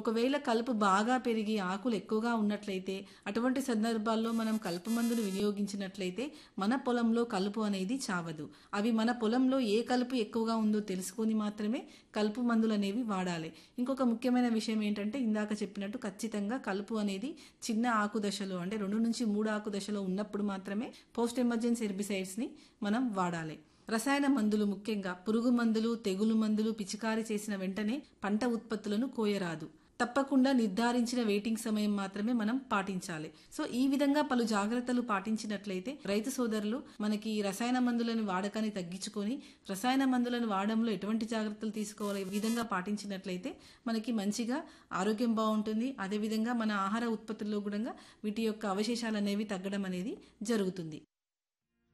ఒకవేళ కలుపు బాగా పెరిగి ఆకులు ఎక్కువగా ఉన్నట్లయితే అటువంటి సందర్భాల్లో మనం కలుపు మందులు వినియోగించినట్లయితే మన పొలంలో కలుపు అనేది చావదు అవి మన పొలంలో ఏ కలుపు ఎక్కువగా ఉందో తెలుసుకొని మాత్రమే కలుపు మందులు అనేవి వాడాలి ఇంకొక ముఖ్యమైన విషయం ఏంటంటే ఇందాక చెప్పినట్టు ఖచ్చితంగా కలుపు అనేది చిన్న ఆకు దశలో అంటే రెండు నుంచి మూడు ఆకు దశలో ఉన్నప్పుడు మాత్రమే పోస్ట్ ఎమర్జెన్సీ హెర్బిసైడ్స్ని మనం వాడాలి రసాయన మందులు ముఖ్యంగా పురుగు మందులు తెగులు మందులు పిచికారీ చేసిన వెంటనే పంట ఉత్పత్తులను కోయరాదు తప్పకుండా నిర్ధారించిన వెయిటింగ్ సమయం మాత్రమే మనం పాటించాలి సో ఈ విధంగా పలు జాగ్రత్తలు పాటించినట్లయితే రైతు సోదరులు మనకి రసాయన మందులను వాడకాన్ని తగ్గించుకొని రసాయన మందులను వాడడంలో ఎటువంటి జాగ్రత్తలు తీసుకోవాలి ఈ విధంగా పాటించినట్లయితే మనకి మంచిగా ఆరోగ్యం బాగుంటుంది అదేవిధంగా మన ఆహార ఉత్పత్తుల్లో కూడా వీటి యొక్క అవశేషాలు అనేవి తగ్గడం అనేది జరుగుతుంది